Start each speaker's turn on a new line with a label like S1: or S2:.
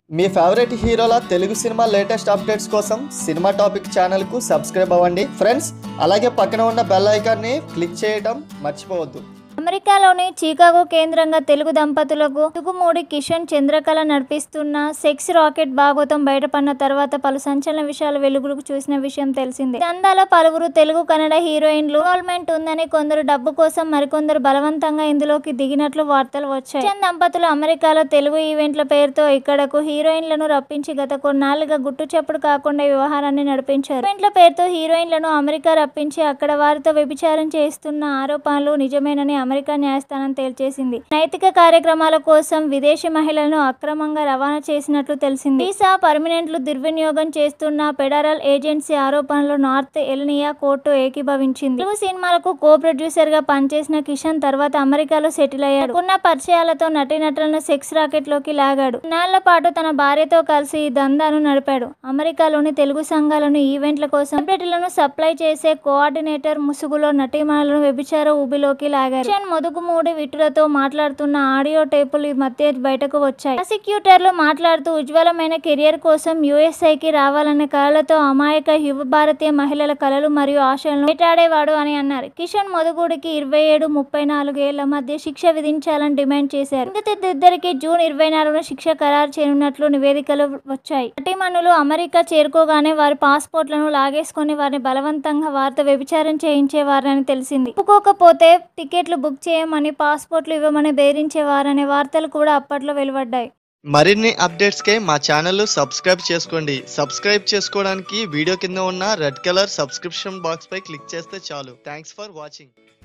S1: మీ favourite హీరోల Telugu cinema latest updates కోసం cinema topic ఛానల్కు సబ్స్క్రైబ్ అవ్వండి ఫ్రెండ్స్ అలాగే పక్కన ఉన్న బెల్ ఐకాన్ని క్లిక్ చేయడం మర్చిపోవద్దు
S2: అమెరికాలోని చికాగో కేంద్రంగా తెలుగు దంపతులకు తుగుమూడి కిషన్ చంద్రకళ నడిపిస్తున్న సెక్స్ రాకెట్ భాగవతం బయటపడిన తర్వాత పలు సంచలన విషయాలు వెలుగులకు చూసిన విషయం తెలిసిందే దందాలో పలువురు తెలుగు కన్నడ హీరోయిన్లు ఇన్వాల్వ్మెంట్ ఉందని కొందరు డబ్బు కోసం మరికొందరు బలవంతంగా ఇందులోకి దిగినట్లు వార్తలు వచ్చాయి కిషన్ దంపతులు అమెరికాలో తెలుగు ఈవెంట్ల పేరుతో ఇక్కడకు హీరోయిన్లను రప్పించి గత కొన్నాళ్లుగా గుట్టు చప్పుడు కాకుండా ఈ వ్యవహారాన్ని నడిపించారు ఈవెంట్ల పేరుతో హీరోయిన్లను అమెరికా రప్పించి అక్కడ వారితో వ్యభిచారం చేస్తున్న ఆరోపణలు నిజమేనని అమెరికా న్యాయస్థానం తేల్చేసింది నైతిక కార్యక్రమాల కోసం విదేశీ మహిళలను అక్రమంగా రవాణా చేసినట్లు తెలిసింది వీసా పర్మినెంట్లు దుర్వినియోగం చేస్తున్న ఫెడరల్ ఏజెన్సీ ఆరోపణలు నార్త్ ఎల్నియా కోర్టు ఏకీభవించింది తెలుగు సినిమాలకు కో ప్రొడ్యూసర్ గా పనిచేసిన కిషన్ తర్వాత అమెరికాలో సెటిల్ అయ్యాడు ఉన్న పరిచయాలతో నటీనటులను సెక్స్ రాకెట్ లోకి లాగాడు నాళ్ల పాటు తన భార్యతో కలిసి ఈ దందాను నడిపాడు అమెరికాలోని తెలుగు సంఘాలను ఈవెంట్ల కోసం సెలబ్రిటీలను సప్లై చేసే కోఆర్డినేటర్ ముసుగులో నటీమణులను వ్యభిచార ఊబిలోకి లాగారు కిషన్ మొదుగుమూడి విటులతో మాట్లాడుతున్న ఆడియో టేపులు ఈ మధ్య బయటకు వచ్చాయి ప్రాసిక్యూటర్లు మాట్లాడుతూ ఉజ్వలమైన కెరియర్ కోసం యుఎస్ఐకి రావాలనే కళలతో అమాయక యువ భారతీయ మహిళల కళలు మరియు ఆశలను వేటాడేవాడు అని అన్నారు కిషన్ మొదుగుడికి ఇరవై ఏడు ముప్పై నాలుగు ఏళ్ల మధ్య శిక్ష విధించాలని డిమాండ్ చేశారు ఇద్దరికి జూన్ ఇరవై నాలుగున శిక్ష ఖరారు చేయనున్నట్లు నివేదికలు వచ్చాయి నటీమణులు అమెరికా చేరుకోగానే వారి పాస్పోర్ట్లను లాగేసుకొని వారిని బలవంతంగా వారితో వ్యభిచారం చేయించేవారని తెలిసింది ఒప్పుకోకపోతే టికెట్లు బుక్ చేయమని పాస్పోర్ట్లు ఇవ్వమని బెదిరించేవారనే వార్తలు కూడా అప్పట్లో వెలువడ్డాయి
S1: మరిన్ని అప్డేట్స్కే మా ఛానల్ సబ్స్క్రైబ్ చేసుకోండి సబ్స్క్రైబ్ చేసుకోవడానికి వీడియో కింద ఉన్న రెడ్ కలర్ సబ్స్క్రిప్షన్ బాక్స్ పై క్లిక్ చేస్తే చాలు థ్యాంక్స్ ఫర్ వాచింగ్